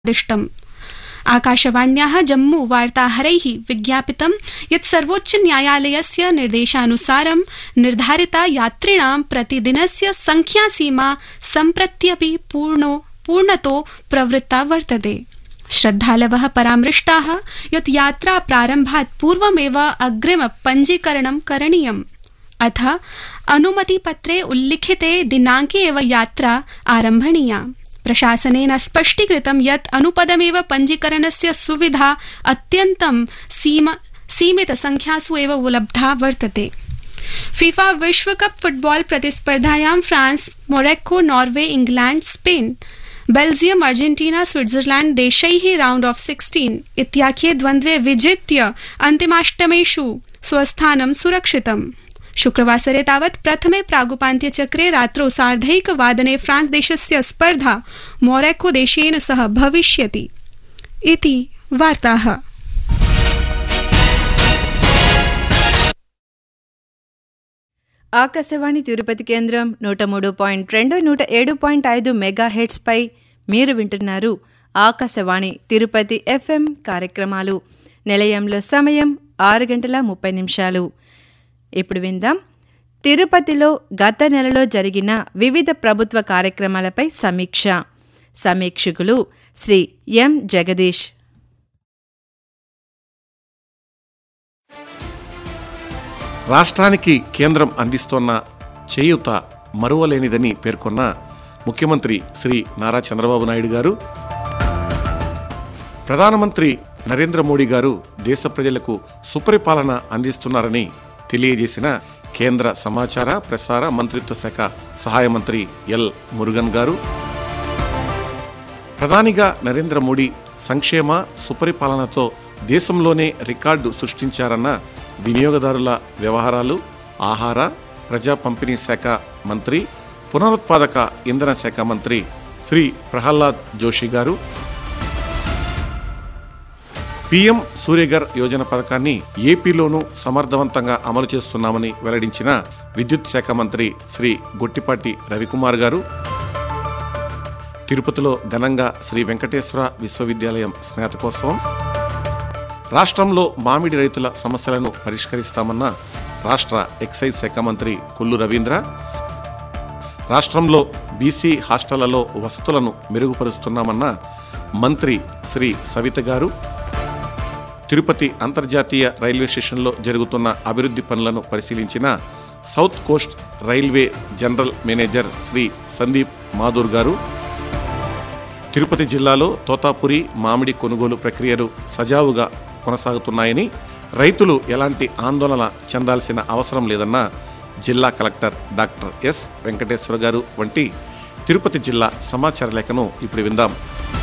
दिष्टम् आकाशवाण्याः जम्मू वार्ताहरैः विज्ञापितं यत् सर्वोच्च न्यायालयस्य निर्देशानुसारं निर्धारिता यात्रिणां प्रतिदिनस्य संख्यासीमा सम्प्रत्यपि पूर्णो पूर्णतो प्रवृत्ता वर्तते श्रद्धालवः परामृष्टाः यत् यात्रा प्रारम्भात् पूर्वमेव अग्रिम पञ्जीकरणं करणीयम् अथ अनुमतिपत्रे उल्लिखिते दिनाङ्के एव यात्रा आरम्भणीया प्रशासनेन स्पष्टीकृतं यत् अनुपदमेव पञ्जीकरणस्य सुविधा अत्यन्तं सीमित संख्यासु एव उपलब्धा वर्तते फीफा विश्वकप फुटबॉल प्रतिस्पर्धायां France Morocco Norway England Spain Belgium Argentina Switzerland देशैः राउण्ड ऑफ सिक्सटीन इत्याख्ये द्वन्द्वे विजित्य अन्तिमाष्टमेषु स्वस्थानं सुरक्षितम् शुक्रवासरे तावत् प्रथमे प्रागुपान्त्यचक्रे रात्रौ सार्धैकवादने फ्रांस देशस्य स्पर्धा मोरक्को देशेन सह भविष्यति इति वार्ताः ఆకాశవాణి తిరుపతి కేంద్రం నూట మూడు పాయింట్ రెండు నూట ఏడు పాయింట్ ఐదు మెగా హెడ్స్పై మీరు వింటున్నారు ఆకాశవాణి తిరుపతి ఎఫ్ఎం కార్యక్రమాలు నిలయంలో సమయం ఆరు గంటల ముప్పై నిమిషాలు ఇప్పుడు విందాం తిరుపతిలో గత నెలలో జరిగిన వివిధ ప్రభుత్వ కార్యక్రమాలపై సమీక్ష సమీక్షకులు శ్రీ ఎం జగదీష్ రాష్ట్రానికి కేంద్రం అందిస్తోన్న చేయూత మరువలేనిదని పేర్కొన్న ముఖ్యమంత్రి శ్రీ నారా చంద్రబాబు నాయుడు గారు ప్రధానమంత్రి నరేంద్ర మోడీ గారు దేశ ప్రజలకు సుపరిపాలన అందిస్తున్నారని తెలియజేసిన కేంద్ర సమాచార ప్రసార మంత్రిత్వ శాఖ సహాయ మంత్రి ఎల్ మురుగన్ గారు ప్రధానిగా నరేంద్ర మోడీ సంక్షేమ సుపరిపాలనతో దేశంలోనే రికార్డు సృష్టించారన్న వినియోగదారుల వ్యవహారాలు ఆహార ప్రజా పంపిణీ శాఖ మంత్రి పునరుత్పాదక ఇంధన శాఖ మంత్రి శ్రీ ప్రహ్లాద్ జోషి గారు పీఎం సూర్యగర్ యోజన పథకాన్ని ఏపీలోనూ సమర్థవంతంగా అమలు చేస్తున్నామని వెల్లడించిన విద్యుత్ శాఖ మంత్రి శ్రీ గొట్టిపాటి రవికుమార్ గారు తిరుపతిలో ఘనంగా శ్రీ వెంకటేశ్వర విశ్వవిద్యాలయం స్నాతకోత్సవం రాష్ట్రంలో మామిడి రైతుల సమస్యలను పరిష్కరిస్తామన్న రాష్ట్ర ఎక్సైజ్ శాఖ మంత్రి కొల్లు రవీంద్ర రాష్ట్రంలో బీసీ హాస్టళ్లలో వసతులను మెరుగుపరుస్తున్నామన్న మంత్రి శ్రీ సవిత గారు తిరుపతి అంతర్జాతీయ రైల్వే స్టేషన్లో జరుగుతున్న అభివృద్ధి పనులను పరిశీలించిన south coast railway general manager Shri Sandeep Mathur garu Tirupati జిల్లాలో తోతాపురి మామిడి కొనుగోలు ప్రక్రియలు సజావుగా కొనసాగుతున్నాయని రైతులు ఎలాంటి ఆందోళన చెందాల్సిన అవసరం లేదన్న జిల్లా కలెక్టర్ డాక్టర్ ఎస్ వెంకటేశ్వర గారు వంటి తిరుపతి జిల్లా సమాచార లేఖను ఇప్పుడు విందాం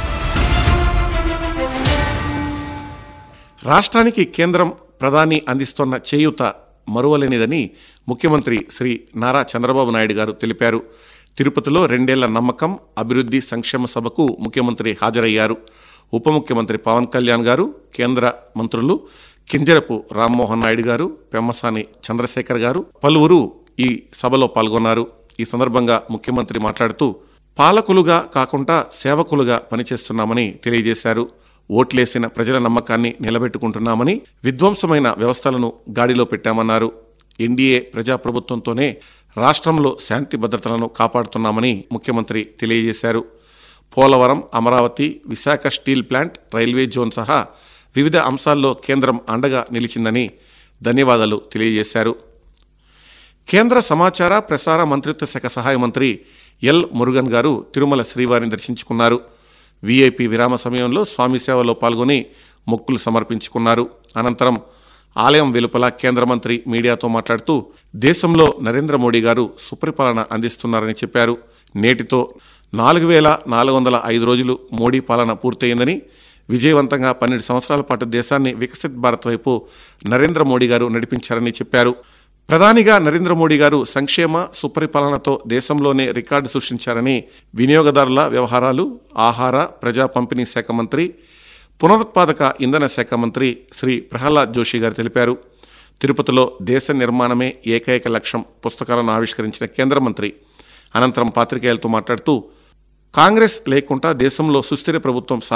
రాష్ట్రానికి కేంద్రం ప్రధాని అందిస్తోన్న చేయూత మరువలేనిదని ముఖ్యమంత్రి శ్రీ నారా చంద్రబాబు నాయుడు గారు తెలిపారు తిరుపతిలో రెండేళ్ల నమ్మకం అభివృద్ధి సంక్షేమ సభకు ముఖ్యమంత్రి హాజరయ్యారు ఉప ముఖ్యమంత్రి పవన్ కళ్యాణ్ గారు కేంద్ర మంత్రులు కింజరపు రామ్మోహన్ నాయుడు గారు పెమ్మసాని చంద్రశేఖర్ గారు పలువురు ఈ సభలో పాల్గొన్నారు ఈ సందర్భంగా ముఖ్యమంత్రి మాట్లాడుతూ పాలకులుగా కాకుండా సేవకులుగా పనిచేస్తున్నామని తెలియజేశారు ఓట్లేసిన ప్రజల నమ్మకాన్ని నిలబెట్టుకుంటున్నామని విధ్వంసమైన వ్యవస్థలను గాడిలో పెట్టామన్నారు ఎన్డీఏ ప్రజాప్రభుత్వంతోనే రాష్ట్రంలో శాంతి భద్రతలను కాపాడుతున్నామని ముఖ్యమంత్రి తెలియజేశారు Polavaram Amaravati Visakha steel plant railway zone సహా వివిధ అంశాల్లో కేంద్రం అండగా నిలిచిందని ధన్యవాదాలు తెలియజేశారు కేంద్ర సమాచార ప్రసార మంత్రిత్వ శాఖ సహాయ మంత్రి ఎల్ మురుగన్ గారు తిరుమల శ్రీవారిని దర్శించుకున్నారు వీఐపీ విరామ సమయంలో స్వామి సేవలో పాల్గొని మొక్కులు సమర్పించుకున్నారు అనంతరం ఆలయం వెలుపల కేంద్ర మంత్రి మీడియాతో మాట్లాడుతూ దేశంలో నరేంద్ర మోడీ గారు సుపరిపాలన అందిస్తున్నారని చెప్పారు నేటితో నాలుగు వేల నాలుగు వందల ఐదు రోజులు మోడీ పాలన పూర్తయిందని విజయవంతంగా పన్నెండు సంవత్సరాల పాటు దేశాన్ని వికసిత్ భారత్ వైపు నరేంద్ర మోడీ గారు నడిపించారని చెప్పారు ప్రధానిగా నరేంద్ర మోడీ గారు సంక్షేమ సుపరిపాలనతో దేశంలోనే రికార్డు సృష్టించారని వినియోగదారుల వ్యవహారాలు ఆహార ప్రజా పంపిణీ శాఖ మంత్రి పునరుత్పాదక ఇంధన శాఖ మంత్రి శ్రీ ప్రహ్లాద్ జోషి గారు తెలిపారు తిరుపతిలో దేశ నిర్మాణమే ఏకైక లక్ష్యం పుస్తకాలను ఆవిష్కరించిన కేంద్ర మంత్రి అనంతరం పాత్రికేయులతో మాట్లాడుతూ కాంగ్రెస్ లేకుండా దేశంలో సుస్థిర ప్రభుత్వం